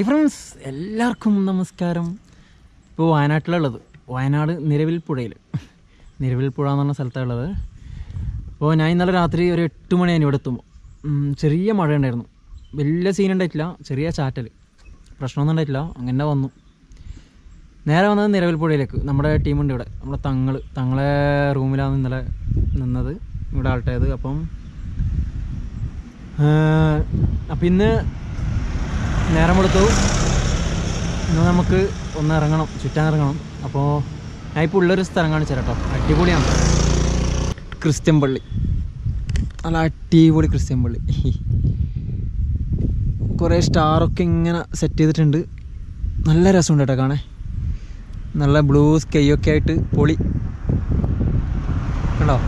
Hi friends എല്ലാവർക്കും നമസ്കാരം ഇപ്പോൾ വയനാട്ടിലുള്ളത് വയനാട് നിരവിൽ പുഴയിൽ നിരവിൽ പുഴ എന്ന് പറഞ്ഞ സ്ഥലത്താണ് ഉള്ളത് അപ്പോൾ ഞാൻ ഇന്നലെ രാത്രി ഒരു എട്ട് മണിയാണ് ഇവിടെ എത്തുമ്പോൾ ഉം, ചെറിയ മഴ ഉണ്ടായിരുന്നു വലിയ സീൻ ഉണ്ടായിട്ടില്ല ചെറിയ ചാറ്റൽ പ്രശ്നമൊന്നും ഉണ്ടായിട്ടില്ല അങ്ങനെ വന്നു നേരെ വന്നത് നിരവിൽ പുഴയിലേക്ക് നമ്മുടെ ടീമുണ്ട് ഇവിടെ നമ്മുടെ തങ്ങൾ തങ്ങളെ റൂമിലാണ് ഇന്നലെ നിന്നത് ഇവിടെ ആൾട്ടയത് അപ്പം അപ്പം ഇന്ന് നേരം കൊടുത്തു ഇന്ന് നമുക്ക് ഒന്ന് ഇറങ്ങണം ചുറ്റാൻ ഇറങ്ങണം അപ്പോൾ ഞാൻ ഇപ്പോൾ ഉള്ളൊരു സ്ഥലം കാണിച്ചു തരാം കേട്ടോ അടിപൊളിയാണ് ക്രിസ്ത്യൻ പള്ളി നല്ല അടിപൊളി ക്രിസ്ത്യൻ പള്ളി കുറേ സ്റ്റാറൊക്കെ ഇങ്ങനെ സെറ്റ് ചെയ്തിട്ടുണ്ട് നല്ല രസമുണ്ട് കേട്ടോ കാണേ നല്ല ബ്ലൂ സ്കൈ ഒക്കെ ആയിട്ട് പൊളി കണ്ടോ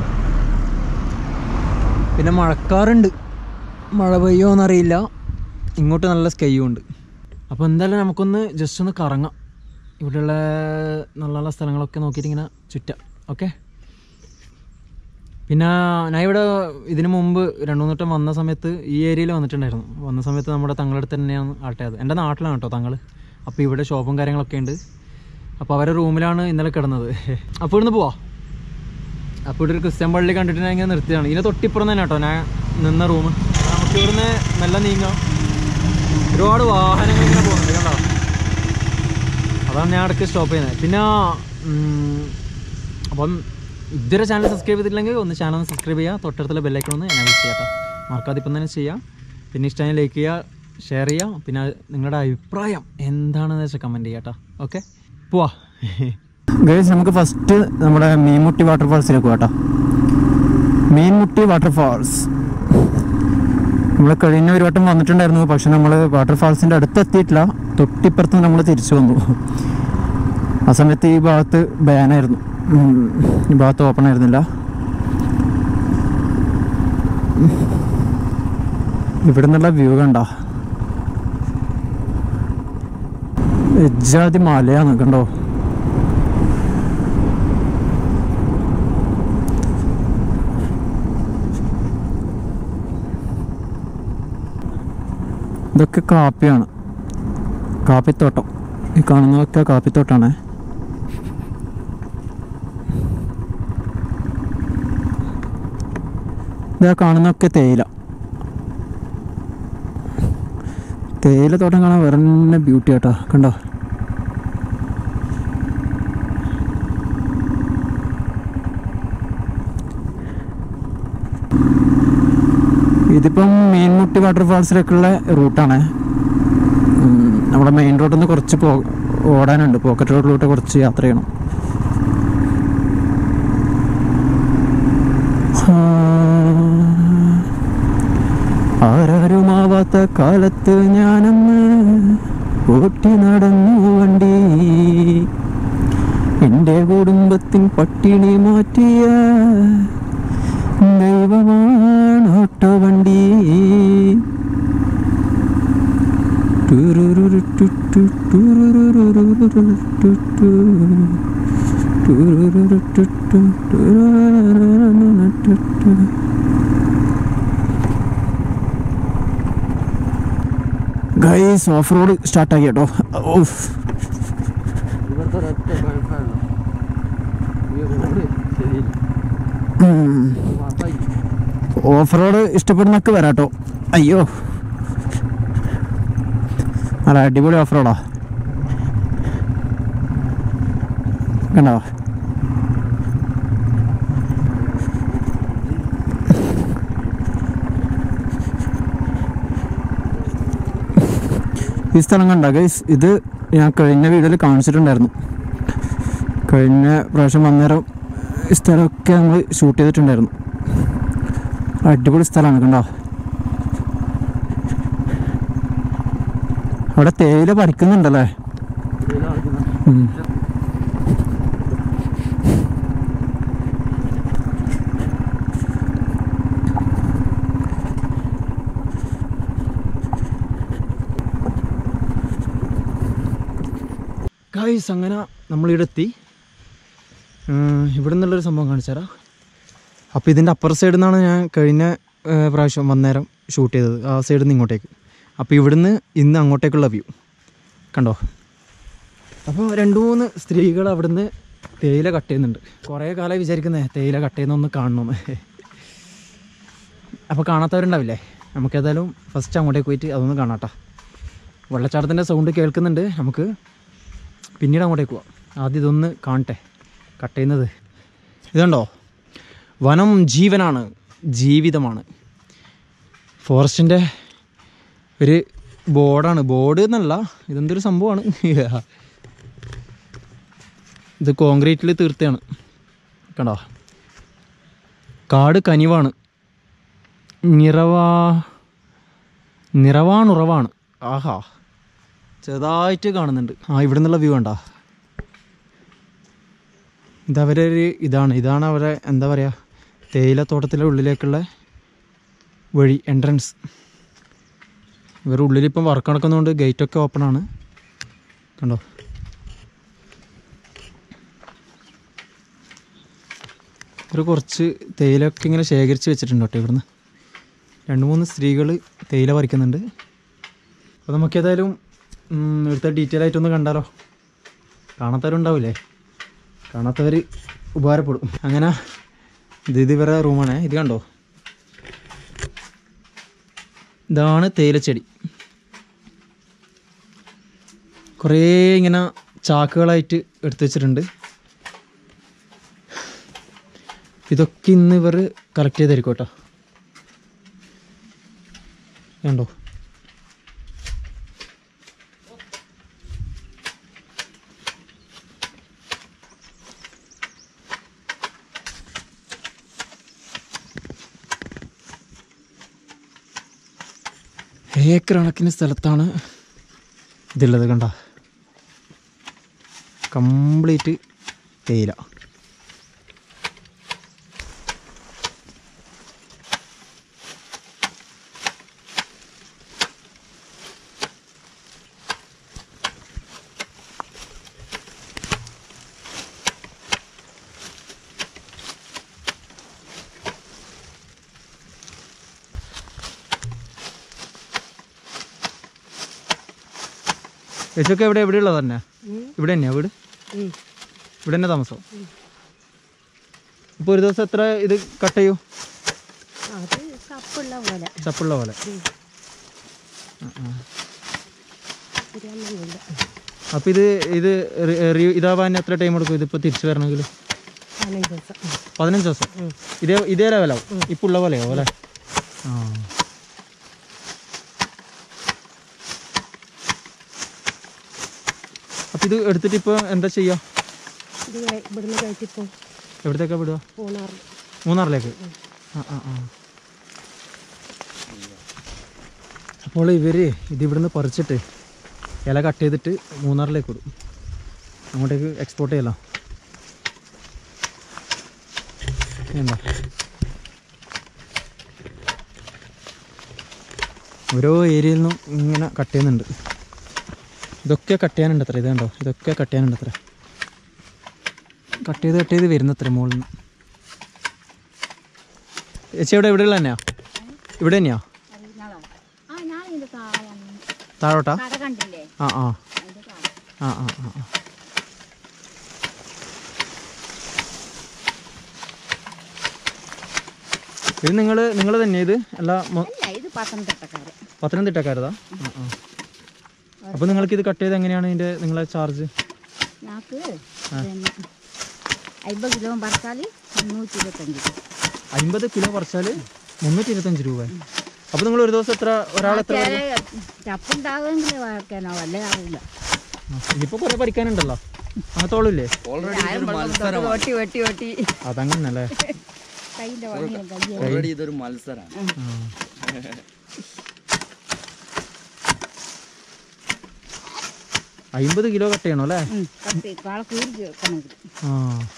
പിന്നെ മഴക്കാറുണ്ട് മഴ പെയ്യോന്നറിയില്ല ഇങ്ങോട്ട് നല്ല സ്കൈയും ഉണ്ട് അപ്പോൾ എന്തായാലും നമുക്കൊന്ന് ജസ്റ്റ് ഒന്ന് കറങ്ങാം ഇവിടെയുള്ള നല്ല നല്ല സ്ഥലങ്ങളൊക്കെ നോക്കിയിട്ട് ഇങ്ങനെ ചുറ്റാം ഓക്കെ പിന്നെ ഞാൻ ഇവിടെ ഇതിനു മുമ്പ് രണ്ടു മൂന്ന് വട്ടം വന്ന സമയത്ത് ഈ ഏരിയയിൽ വന്നിട്ടുണ്ടായിരുന്നു വന്ന സമയത്ത് നമ്മുടെ തങ്ങളടുത്ത് തന്നെയാണ് ആൾട്ടയത് എൻ്റെ നാട്ടിലാണ് കേട്ടോ തങ്ങൾ അപ്പോൾ ഇവിടെ ഷോപ്പും കാര്യങ്ങളൊക്കെ ഉണ്ട് അപ്പോൾ അവരുടെ റൂമിലാണ് ഇന്നലെ കിടന്നത് അപ്പോൾ ഇവിടുന്ന് പോവാ അപ്പോൾ ഇവിടെ ഒരു ക്രിസ്ത്യൻ പള്ളി കണ്ടിട്ട് ഞാൻ ഇങ്ങനെ നിർത്തിയതാണ് ഇതിനെ തൊട്ടിപ്പുറം തന്നെ കേട്ടോ ഞാൻ നിന്ന റൂം നമുക്ക് ഇവിടുന്ന് മെല്ലെ നീങ്ങാം ഒരുപാട് വാഹനങ്ങൾ ഇങ്ങനെ പോകുന്നുണ്ട് കണ്ടോ അതാണ് ഞാൻ ഇടയ്ക്ക് സ്റ്റോപ്പ് ചെയ്യുന്നത് പിന്നെ ഉം, അപ്പം ഇതുവരെ ചാനൽ സബ്സ്ക്രൈബ് ചെയ്തിട്ടില്ലെങ്കിൽ ഒന്ന് ചാനൽ ഒന്ന് സബ്സ്ക്രൈബ് ചെയ്യുക തൊട്ടടുത്തുള്ള ബെല്ലൈക്കൺ ഒന്ന് എന്നെ വിളിച്ച് ചെയ്യാം കേട്ടോ മറക്കാതെ ഇപ്പം തന്നെ ചെയ്യാം പിന്നെ ഇഷ്ടമായി ലൈക്ക് ചെയ്യുക ഷെയർ ചെയ്യുക പിന്നെ നിങ്ങളുടെ അഭിപ്രായം എന്താണെന്ന് വെച്ചാൽ കമൻറ്റ് ചെയ്യാം കേട്ടോ ഓക്കെ പോവാ ഗൈസ് നമുക്ക് ഫസ്റ്റ് നമ്മുടെ മീൻമുട്ടി വാട്ടർഫാൾസിലേക്ക് പോകാം മീൻമുട്ടി വാട്ടർഫാൾസ് നമ്മൾ കഴിഞ്ഞ ഒരു വട്ടം വന്നിട്ടുണ്ടായിരുന്നു പക്ഷെ നമ്മൾ വാട്ടർഫാൾസിൻ്റെ അടുത്ത് എത്തിയിട്ടില്ല തൊട്ടിപ്പുറത്ത് നമ്മൾ തിരിച്ചു വന്നു ആ സമയത്ത് ഈ ഭാഗത്ത് ബാനായിരുന്നു ഉം, ഈ ഭാഗത്ത് ഓപ്പൺ ആയിരുന്നില്ല ഇവിടെ നിന്നുള്ള വ്യൂ കണ്ട എജ്ജാതി മലയാണ് കണ്ടോ ഇതൊക്കെ കാപ്പിയാണ് കാപ്പിത്തോട്ടം ഈ കാണുന്നതൊക്കെ കാപ്പിത്തോട്ടാണ് ഇതാ കാണുന്നതൊക്കെ തേയില തേയില തോട്ടം കാണാൻ വേറെ തന്നെ ബ്യൂട്ടി ആട്ടോ കണ്ടോ ഇതിപ്പം മീൻമുട്ടി വാട്ടർഫാൾസിലേക്കുള്ള റൂട്ടാണ് നമ്മുടെ മെയിൻ റോഡിൽ നിന്ന് കുറച്ച് പോ ഓടാനുണ്ട് പോക്കറ്റ് റോഡിലൂടെ കുറച്ച് യാത്ര ചെയ്യണം ആരാരുമാവാത്ത കാലത്ത് ഞാനന്ന് ഓട്ടി നടന്നു വണ്ടി എൻ്റെ കുടുംബത്തിൻ പട്ടിണി മാറ്റിയ ദൈവമാണ് ഓട്ടോ വണ്ടി ഗൈസ് ഓഫ് റോഡ് സ്റ്റാർട്ടാക്കി കേട്ടോ ഓഫ് ഓഫ് റോഡ് ഇഷ്ടപ്പെടുന്നൊക്കെ വരാട്ടോ അയ്യോ നല്ല അടിപൊളി ഓഫ് റോഡാ കണ്ടോ ഈ സ്ഥലം കണ്ട ഗൈസ് ഇത് ഞാൻ കഴിഞ്ഞ വീഡിയോയിൽ കാണിച്ചിട്ടുണ്ടായിരുന്നു കഴിഞ്ഞ പ്രാവശ്യം വന്നേരം ഈ സ്ഥലമൊക്കെ നമ്മൾ ഷൂട്ട് ചെയ്തിട്ടുണ്ടായിരുന്നു അടിപൊളി സ്ഥലമാണ് കണ്ടോ അവിടെ തേയില പറിക്കുന്നുണ്ടല്ലേ ഉം. ഗൈസ് അങ്ങനെ നമ്മളിവിടെ എത്തി ഉം, ഇവിടെ നിന്നുള്ളൊരു സംഭവം കാണിച്ചു തരാം അപ്പോൾ ഇതിൻ്റെ അപ്പർ സൈഡിൽ നിന്നാണ് ഞാൻ കഴിഞ്ഞ ഏർ, പ്രാവശ്യം വന്നേരം ഷൂട്ട് ചെയ്തത് ആ സൈഡിൽ നിന്ന് ഇങ്ങോട്ടേക്ക് അപ്പോൾ ഇവിടുന്ന് ഇന്ന് അങ്ങോട്ടേക്കുള്ള വ്യൂ കണ്ടോ അപ്പോൾ രണ്ട് മൂന്ന് സ്ത്രീകൾ അവിടുന്ന് തേയില കട്ട് ചെയ്യുന്നുണ്ട് കുറേ കാലമായി വിചാരിക്കുന്നേ തേയില കട്ട് ചെയ്യുന്ന ഒന്ന് കാണണമെന്ന് അപ്പോൾ കാണാത്തവരുണ്ടാവില്ലേ നമുക്കേതായാലും ഫസ്റ്റ് അങ്ങോട്ടേക്ക് പോയിട്ട് അതൊന്ന് കാണാട്ടോ വെള്ളച്ചാട്ടത്തിൻ്റെ സൗണ്ട് കേൾക്കുന്നുണ്ട് നമുക്ക് പിന്നീട് അങ്ങോട്ടേക്ക് പോവാം ആദ്യം ഇതൊന്ന് കാണട്ടെ കട്ട് ചെയ്യുന്നത് ഇതുണ്ടോ വനം ജീവനാണ് ജീവിതമാണ് ഫോറസ്റ്റിൻ്റെ ഒരു ബോർഡാണ് ബോർഡ് എന്നല്ല ഇതെന്തൊരു സംഭവമാണ് ഇത് കോൺക്രീറ്റിൽ തീർത്തയാണ് കണ്ടോ കാട് കനിവാണ് നിറവാ നിറവാണുറവാണ് ആഹാ ചെറുതായിട്ട് കാണുന്നുണ്ട് ആ ഇവിടെ നിന്നുള്ള വ്യൂ കണ്ടോ ഇതവരെ ഒരു ഇതാണ് ഇതാണ് അവരെ എന്താ പറയുക തേയിലത്തോട്ടത്തിലെ ഉള്ളിലേക്കുള്ള വഴി എൻട്രൻസ് ഇവർ ഉള്ളിലിപ്പം വർക്ക് നടക്കുന്നതുകൊണ്ട് ഗേറ്റൊക്കെ ഓപ്പൺ ആണ് കണ്ടോ ഇവർ കുറച്ച് തേയിലൊക്കെ ഇങ്ങനെ ശേഖരിച്ച് വെച്ചിട്ടുണ്ട് കേട്ടോ ഇവിടുന്ന് രണ്ട് മൂന്ന് സ്ത്രീകൾ തേയില പറിക്കുന്നുണ്ട് അപ്പോൾ നമുക്ക് ഏതായാലും ഉം, ഇവിടുത്തെ ഡീറ്റെയിൽ ആയിട്ടൊന്ന് കണ്ടാലോ കാണാത്തവരുണ്ടാവില്ലേ കാണാത്തവർ ഉപകാരപ്പെടും അങ്ങനെ ഇത് ഇത് ഇവരുടെ റൂമാണ് ഇത് കണ്ടോ ഇതാണ് തേയിലച്ചെടി കുറേ ഇങ്ങനെ ചാക്കുകളായിട്ട് എടുത്തു വെച്ചിട്ടുണ്ട് ഇതൊക്കെ ഇന്ന് ഇവർ കളക്ട് ചെയ്തായിരിക്കും കേട്ടോ കണ്ടോ ഏക്കർ കണക്കിന് സ്ഥലത്താണ് ഇതുള്ളത് കണ്ട കംപ്ലീറ്റ് തേയില യശൊക്കെ എവിടെ എവിടെയുള്ളത് തന്നെ ഇവിടെ തന്നെയാ വീട് ഇവിടെ തന്നെ താമസം ഇപ്പോൾ ഒരു ദിവസം എത്ര ഇത് കട്ട് ചെയ്യൂ അത് കപ്പുള്ള പോലെ ചപ്പുള്ള പോലെ ബിരിയാണിയില്ല അപ്പോൾ ഇത് ഇത് റി- റി- ഇതാവാൻ എത്ര ടൈം എടുക്കും ഇതിപ്പോൾ തിരിച്ചു വരണമെങ്കിൽ പതിനഞ്ച് ദിവസം പതിനഞ്ച് ദിവസം ഇതേ ഇതേ ലെവലാവും ഇപ്പോൾ ഉള്ള പോലെയോ അല്ലേ ആ അപ്പോൾ ഇത് എടുത്തിട്ട് ഇപ്പോൾ എന്താ ചെയ്യുക ഇത് കഴി- ഇവിടുന്ന് കഴിച്ചിപ്പോൾ എവിടത്തേക്കാ വിടുക മൂന്നാറ് മൂന്നാറിലേക്ക് ആ ആ ആ അപ്പോൾ ഇവർ ഇത് ഇവിടുന്ന് പറിച്ചിട്ട് ഇല കട്ട് ചെയ്തിട്ട് മൂന്നാറിലേക്ക് വിടും അങ്ങോട്ടേക്ക് എക്സ്പോർട്ട് ചെയ്യலாம் എന്താ ഓരോ ഏരിയയിൽ നിന്നും ഇങ്ങനെ കട്ട് ചെയ്യുന്നുണ്ട് ഇതൊക്കെ കട്ട് ചെയ്യാനുണ്ട് അത്ര ഇത് കണ്ടോ ഇതൊക്കെ കട്ട് ചെയ്യാനുണ്ട് അത്ര കട്ട് ചെയ്ത് കട്ട് ചെയ്ത് വരുന്നത്ര മുകളിൽ നിന്ന് ചേച്ചി ഇവിടെ ഇവിടെയുള്ള തന്നെയാ ഇവിടെ തന്നെയാ ആ ഞാൻ ഇത് കാണാൻ താഴോട്ടാ കട കണ്ടില്ലേ ആ ആ അതിന്റെ കാണാം ആ ആ ആ ആ. ഇത് നിങ്ങൾ നിങ്ങൾ തന്നെ ഇത് അല്ല മൊ- അല്ല ഇത് പത്തനംതിട്ടക്കാര് പത്തനംതിട്ടക്കാരതാ ആ ആ അപ്പോൾ നിങ്ങൾക്ക് ഇത് കട്ട് ചെയ്ത് എങ്ങനെയാണ് ഇതിൻ്റെ നിങ്ങളെ ചാർജ് ഞങ്ങൾക്ക് പിന്നെ അമ്പത് കിലോ പറിച്ചാൽ മുന്നൂറ്റി ഇരുപത്തഞ്ച് രൂപ അമ്പത് കിലോ പറിച്ചാൽ മുന്നൂറ്റി ഇരുപത്തഞ്ച് രൂപ അപ്പോൾ നിങ്ങൾ ഒരു ദിവസം എത്ര ഒരാൾ എത്ര ചപ്പുണ്ടാകുമെങ്കിൽ വഴക്കാനോ അല്ലേ ആവില്ല ഇനിയിപ്പോൾ കുറേ പറിക്കാനുണ്ടല്ലോ അങ്ങനത്തോളില്ലേ വെട്ടി വെട്ടി വെട്ടി അതങ്ങനല്ലേ കയ്യിൻ്റെ പണിയും കയ്യ ഓൾറെഡി ഇതൊരു മത്സരമാണ് അമ്പത് കിലോ കട്ട് ചെയ്യണം അല്ലേ കത്തി കാളെ കൂടി വെക്കണമെങ്കിൽ ആ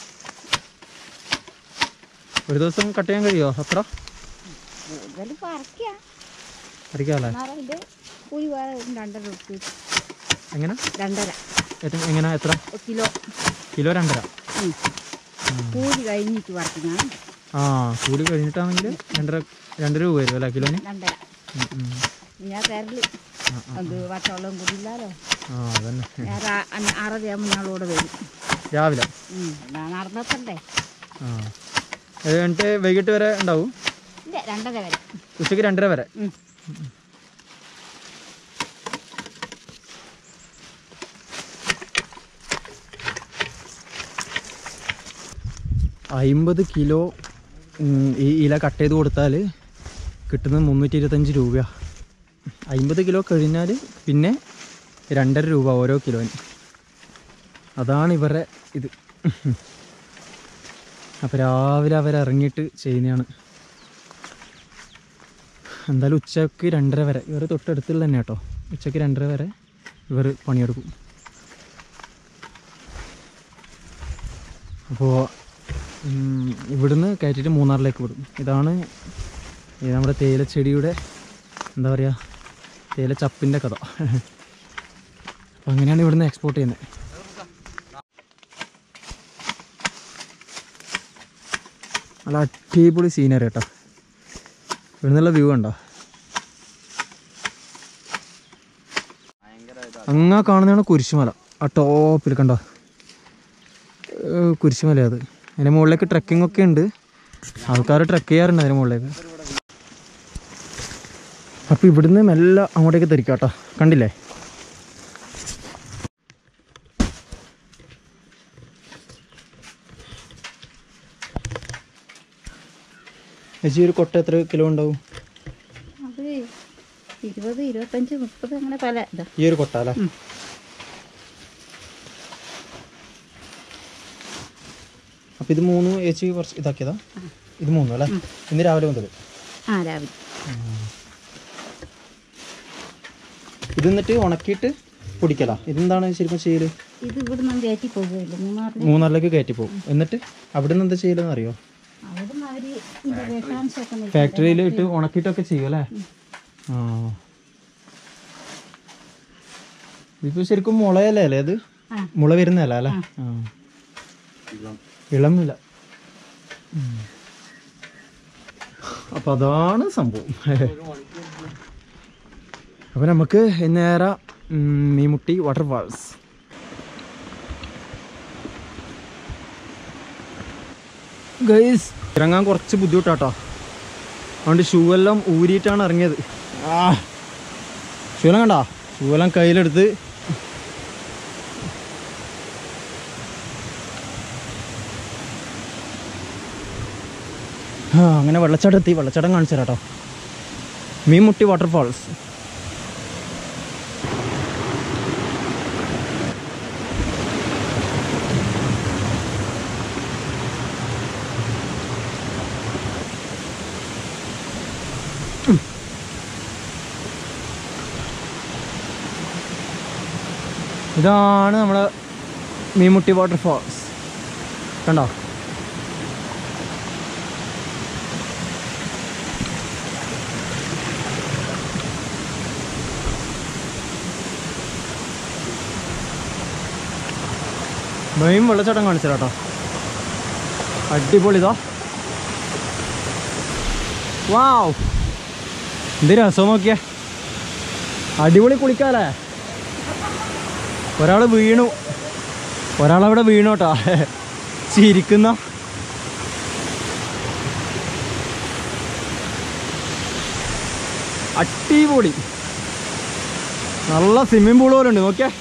ഒരു ദിവസം കട്ട് ചെയ്യാൻ കഴിയുമോ അത്ര കൂടുതൽ പറിക്കാം പറിക്കാമല്ലേ എന്നാലും അതിൻ്റെ കൂലി വേറെ രണ്ടര ഉറുപ്പ് എങ്ങനെ രണ്ടര ഏറ്റവും എങ്ങനെ എത്ര ഒരു കിലോ കിലോ രണ്ടര ഉം. കൂലി കഴിഞ്ഞിട്ട് പറിക്കുന്ന ആ കൂലി കഴിഞ്ഞിട്ടാണെങ്കിൽ രണ്ടര രണ്ട് രൂപ വരും അല്ലേ കിലോന് രണ്ടര ഉം, ഉം. ഞാൻ തരല് അത് പച്ചവെള്ളം കൂടിയില്ലാലോ ആ അതന്നെ ഞാൻ ആറരയാകുമ്പോൾ ഞങ്ങളോട് വരും രാവിലെ ഉം, ഞാൻ നടന്നെത്തണ്ടേ ആ അത് കഴിഞ്ഞിട്ട് വൈകിട്ട് വരെ ഉണ്ടാവും ഇല്ല രണ്ടര വരെ ഉച്ചയ്ക്ക് രണ്ടര വരെ ഉം. അമ്പത് കിലോ ഉം, ഈ ഇല കട്ട് ചെയ്ത് കൊടുത്താൽ കിട്ടുന്നത് മുന്നൂറ്റി ഇരുപത്തഞ്ച് രൂപയാണ് അമ്പത് കിലോ കഴിഞ്ഞാൽ പിന്നെ രണ്ടര രൂപ ഓരോ കിലോന് അതാണ് ഇവരുടെ ഇത് അപ്പോൾ രാവിലെ അവർ ഇറങ്ങിയിട്ട് ചെയ്യുന്നതാണ് എന്തായാലും ഉച്ചയ്ക്ക് രണ്ടര വരെ ഇവർ തൊട്ടടുത്തുള്ള തന്നെ കേട്ടോ ഉച്ചയ്ക്ക് രണ്ടര വരെ ഇവർ പണിയെടുക്കും അപ്പോൾ ഇവിടുന്ന് കയറ്റിയിട്ട് മൂന്നാറിലേക്ക് വിടും ഇതാണ് ഈ നമ്മുടെ തേയിലച്ചെടിയുടെ എന്താ പറയുക തേയില ചപ്പിൻ്റെ കഥ അപ്പം അങ്ങനെയാണ് ഇവിടുന്ന് എക്സ്പോർട്ട് ചെയ്യുന്നത് നല്ല അടിപൊളി സീനറി കേട്ടോ ഇവിടുന്നുള്ള വ്യൂ ഉണ്ടോ അങ്ങാ കാണുന്നതാണ് കുരിശുമല ആ ടോപ്പിൽ കണ്ടോ ഏഹ് കുരിശുമല അത് അതിൻ്റെ മുകളിലേക്ക് ട്രക്കിംഗ് ഒക്കെ ഉണ്ട് ആൾക്കാർ ട്രക്ക് ചെയ്യാറുണ്ട് അതിൻ്റെ മുകളിലേക്ക് അപ്പോൾ ഇവിടുന്ന് മെല്ലെ അങ്ങോട്ടേക്ക് തിരിക്കാം കേട്ടോ കണ്ടില്ലേ ചേച്ചി ഒരു കൊട്ട എത്ര കിലോ ഉണ്ടാവും അത് ഇരുപത് ഇരുപത്തഞ്ച് മുപ്പത് അങ്ങനെ പല ഇതാ ഈ ഒരു കൊട്ട അല്ലേ അപ്പോൾ ഇത് മൂന്ന് ചേച്ചി കുറച്ച് ഇതാക്കിയതാ ഇത് മൂന്നും അല്ലേ ഇന്ന് രാവിലെ മുതൽ ആ രാവിലെ ഇത് എന്നിട്ട് ഉണക്കിയിട്ട് പൊടിക്കലാ ഇതെന്താണ് ശരിക്കും ചെയ്യല് ഇത് ഇവിടുന്ന് കയറ്റി പോകുകയില്ല മൂന്നാറിൽ മൂന്നാറിലേക്ക് കയറ്റി പോകും എന്നിട്ട് അവിടെ നിന്ന് എന്താ ചെയ്യലെന്ന് അറിയോ അവിടുന്ന് അവർ ഇതിൻ്റെ വിഷാംശമൊക്കെ നിൽക്കും. ഫാക്ടറിയിൽ ഇട്ട് ഉണക്കിയിട്ടൊക്കെ ചെയ്യും അല്ലേ ആ ഇതിപ്പോ ശരിക്കും മുളയല്ലേ അല്ലേ അത് ആ. മുള വരുന്നതല്ല അല്ലേ ആ ഇളമില്ല ഉം. അപ്പൊ അതാണ് സംഭവം അപ്പൊ നമുക്ക് നേരെ ഉം, മീൻമുട്ടി വാട്ടർഫാൾസ് ഗൈസ് ഇറങ്ങാൻ കുറച്ച് ബുദ്ധിമുട്ടാട്ടോ അതുകൊണ്ട് ഷൂ എല്ലാം ഊരിയിട്ടാണ് ഇറങ്ങിയത് ആ ഷൂ എല്ലാം കണ്ടോ ഷൂ എല്ലാം കയ്യിലെടുത്ത് ആ അങ്ങനെ വെള്ളച്ചാട്ടം എത്തി വെള്ളച്ചാട്ടം കാണിച്ചു തരാം കേട്ടോ മീൻമുട്ടി വാട്ടർഫാൾസ് ഇതാണ് നമ്മുടെ മീൻമുട്ടി വാട്ടർഫാൾസ് കണ്ടോ മെയിൻ വെള്ളച്ചാട്ടം കാണിച്ചു കേട്ടോ അടിപൊളി ഇതാ വാവ് എന്ത് രസം നോക്കിയേ അടിപൊളി കുളിക്കാലേ ഒരാൾ വീണു ഒരാളവിടെ വീണു കേട്ടോ ചിരിക്കുന്ന അടിപൊളി നല്ല സ്വിമ്മിംഗ് പൂൾ പോലെ ഉണ്ട് നോക്കിയേ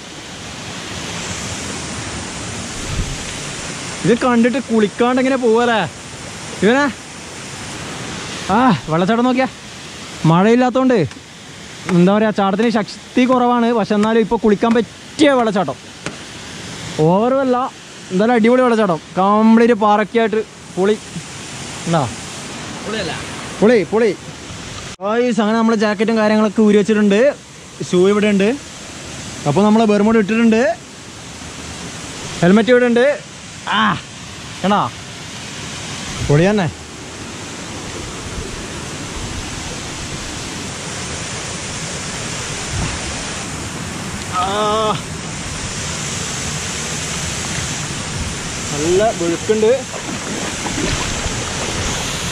ഇത് കണ്ടിട്ട് കുളിക്കാണ്ട് എങ്ങനെ പോവല്ലേ ഇവനെ ആ വെള്ളച്ചാട്ടം നോക്കിയാ മഴയില്ലാത്തോണ്ട് എന്താ പറയുക ചാട്ടത്തിന് ശക്തി കുറവാണ് പക്ഷെ എന്നാലും ഇപ്പോൾ കുളിക്കാൻ പറ്റിയ വെള്ളച്ചാട്ടം ഓവറുമല്ല എന്തായാലും അടിപൊളി വെള്ളച്ചാട്ടം കംപ്ലീറ്റ് പാറക്കായിട്ട് പൊളി എന്താ പൊളി പൊളി ഗായ്സ് അങ്ങനെ നമ്മൾ ജാക്കറ്റും കാര്യങ്ങളൊക്കെ ഊരി വെച്ചിട്ടുണ്ട് ഷൂ ഇവിടെ ഉണ്ട് അപ്പോൾ നമ്മൾ ബെർമോഡ് ഇട്ടിട്ടുണ്ട് ഹെൽമെറ്റ് ഇവിടെ ഉണ്ട് ആ കണാ പൊളി തന്നെ ആ. നല്ല വെളുക്കുണ്ട്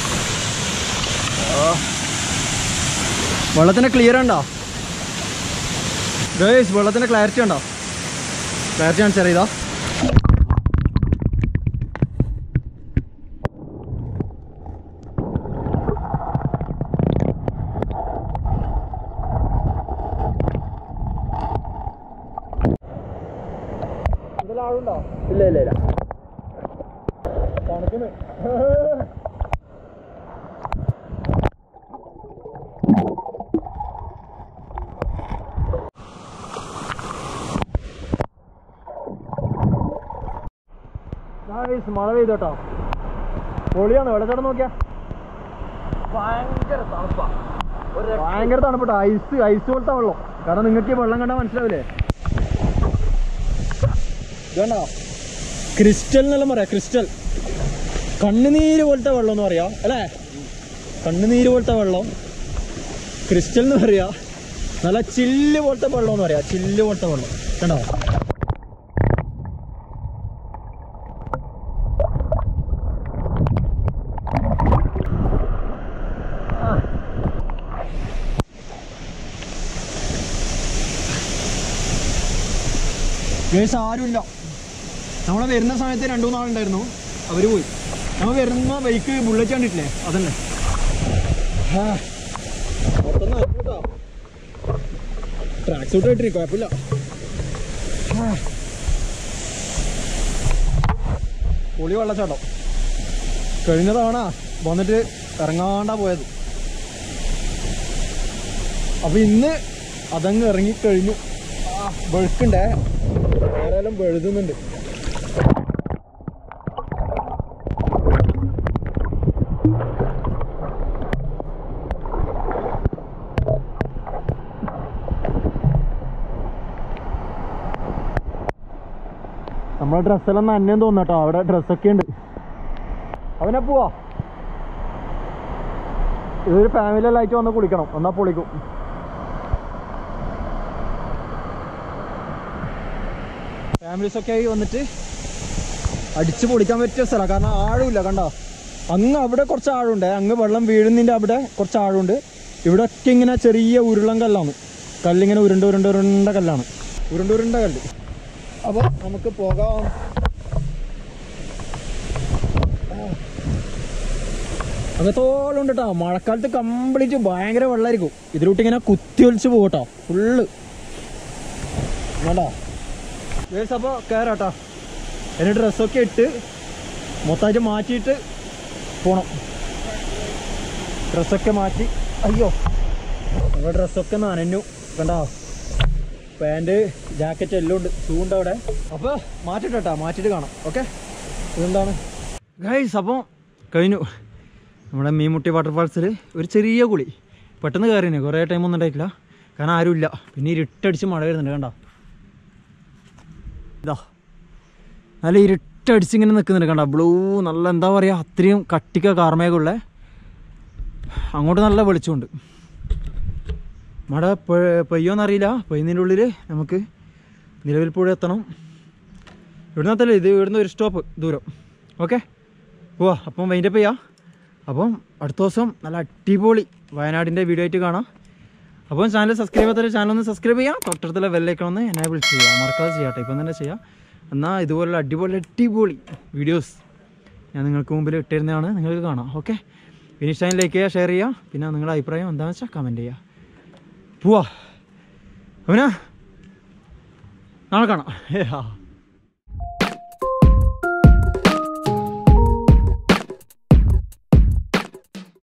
ആ. വെള്ളത്തിന്റെ ക്ലിയർ ഉണ്ടോ ഗൈസ് വെള്ളത്തിന്റെ ക്ലാരിറ്റി ഉണ്ടോ ക്ലാരിറ്റി കാണിച്ചാൽ ഇതാ ഇല്ല ഇല്ല ഇല്ല തണുക്കുന്നു ഗായ്സ് മഴ പെയ്തോട്ടോ പൊളിയാണ് വെള്ളച്ചാട്ടം നോക്കിയാ ഭയങ്കര തണുപ്പാ ഭയങ്കര തണുപ്പട്ടോ ഐസ് ഐസ് പോലത്തെ വെള്ളം കാരണം നിങ്ങൾക്ക് ഈ വെള്ളം കണ്ടാൽ മനസ്സിലാവില്ലേ ഇതുണ്ടോ ക്രിസ്റ്റൽ എന്നെല്ലാം പറയാം ക്രിസ്റ്റൽ കണ്ണുനീര് പോലത്തെ വെള്ളം എന്ന് പറയാ അല്ലേ കണ്ണുനീര് പോലത്തെ വെള്ളം ക്രിസ്റ്റൽ എന്ന് പറയാ നല്ല ചില്ല് പോലത്തെ വെള്ളം എന്ന് പറയാ ചില്ല് പോലത്തെ വെള്ളം കണ്ടോ ഗേസ് ആരുമില്ല നമ്മളെ വരുന്ന സമയത്ത് രണ്ടു മൂന്നാളുണ്ടായിരുന്നു അവര് പോയി നമ്മൾ വരുന്ന ബൈക്ക് ബുള്ളറ്റ് കണ്ടിട്ടില്ലേ അതന്നെ ട്രാക്ക് സൂട്ട് കിട്ടി കുഴപ്പമില്ല ആ. പൊളി വെള്ളച്ചാട്ടം കഴിഞ്ഞ തവണ വന്നിട്ട് ഇറങ്ങാണ്ടാ പോയത് അപ്പൊ ഇന്ന് അതങ്ങ് ഇറങ്ങിക്കഴിഞ്ഞു ആ വെളുക്കുണ്ടേ ആരെല്ലാം വെഴുതുന്നുണ്ട് നമ്മളെ ഡ്രസ്സെല്ലാം നന്നേന്ന് തോന്നട്ടോ അവിടെ ഡ്രസ്സൊക്കെ ഉണ്ട് അവനെ പോവാ ഇതൊരു ഫാമിലി എല്ലാം ആയിട്ട് വന്ന് കുളിക്കണം എന്നാ പൊളിക്കും ഫാമിലീസ് ഒക്കെ ആയി വന്നിട്ട് അടിച്ചു പൊളിക്കാൻ പറ്റിയ സ്ഥലമാണ് കാരണം ആഴമില്ല കണ്ടോ അങ്ങ് അവിടെ കുറച്ച് ആഴമുണ്ട് അങ്ങ് വെള്ളം വീഴുന്നതിൻ്റെ അവിടെ കുറച്ച് ആഴമുണ്ട് ഇവിടെ ഒക്കെ ഇങ്ങനെ ചെറിയ ഉരുളൻ കല്ലാണ് കല്ലിങ്ങനെ ഉരുണ്ട ഉരുണ്ട ഉരുണ്ട കല്ലാണ് ഉരുണ്ട ഉരുണ്ട കല്ല് അപ്പോൾ നമുക്ക് പോകാം അങ്ങത്തോളം ഉണ്ട് കേട്ടോ മഴക്കാലത്ത് കംപ്ലീറ്റ് ഭയങ്കര വെള്ളമായിരിക്കും ഇതിലോട്ട് ഇങ്ങനെ കുത്തി ഒലിച്ച് പോകട്ടോ ഫുള്ള് വേണ്ട ഗേൾസ് അപ്പോൾ കയറാട്ടോ എൻ്റെ ഡ്രസ്സൊക്കെ ഇട്ട് മൊത്തമായിട്ട് മാറ്റിയിട്ട് പോണം ഡ്രസ്സൊക്കെ മാറ്റി അയ്യോ നമ്മുടെ ഡ്രസ്സൊക്കെ നനഞ്ഞു കണ്ടോ പാൻറ് ജാക്കറ്റ് എല്ലാം ഉണ്ട് ഷൂ ഉണ്ട് അവിടെ അപ്പോൾ മാറ്റിട്ടോ മാറ്റിയിട്ട് കാണാം ഓക്കെ ഇതെന്താണ് ഗൈസ് അപ്പോൾ കഴിഞ്ഞു നമ്മുടെ മീൻമുട്ടി വാട്ടർഫാൾസിൽ ഒരു ചെറിയ കുളി പെട്ടെന്ന് കയറിനെ കുറേ ടൈമൊന്നും ഉണ്ടായിട്ടില്ല കാരണം ആരുമില്ല പിന്നെ ഇരുട്ടടിച്ച് മഴ വരുന്നുണ്ട് കണ്ടോ ഇതാ നല്ല ഇരുട്ടടിച്ച് ഇങ്ങനെ നിൽക്കുന്നുണ്ട് കണ്ട ബ്ലൂ നല്ല എന്താ പറയുക അത്രയും കട്ടിക്ക കാർമേഘമുള്ള അങ്ങോട്ട് നല്ല വെളിച്ചമുണ്ട് മഴ പെയ്- പെയ്യോന്നറിയില്ല പെയ്യുന്നതിൻ്റെ ഉള്ളിൽ നമുക്ക് നിലവിൽ പുഴ എത്തണം ഇവിടുന്ന് എത്തല്ലേ ഇത് ഇവിടുന്ന് ഒരു സ്റ്റോപ്പ് ദൂരം ഓക്കെ പോവാ അപ്പം വൈൻഡപ്പ് ചെയ്യാം അപ്പം അടുത്ത ദിവസം നല്ല അടിപൊളി വയനാടിൻ്റെ വീഡിയോ ആയിട്ട് കാണാം അപ്പം ചാനൽ സബ്സ്ക്രൈബ് ചെയ്യാത്ത ചാനൽ ഒന്ന് സബ്സ്ക്രൈബ് ചെയ്യാം തൊട്ടടുത്തുള്ള ബെല്ലൈക്കൺ ഒന്ന് എനേബിൾ ചെയ്യുക മറക്കാതെ ചെയ്യാട്ടെ ഇപ്പം തന്നെ ചെയ്യാം എന്നാൽ ഇതുപോലുള്ള അടിപൊളി അടിപൊളി വീഡിയോസ് ഞാൻ നിങ്ങൾക്ക് മുമ്പിൽ ഇട്ടിരുന്നതാണ് നിങ്ങൾക്ക് കാണാം ഓക്കെ പിന്നെ ഇഷ്ടം ലൈക്ക് ചെയ്യുക ഷെയർ ചെയ്യുക പിന്നെ നിങ്ങളുടെ അഭിപ്രായം എന്താണെന്ന് വെച്ചാൽ കമൻറ്റ് ചെയ്യുക പോവാ അവനാ നാളെ കാണാം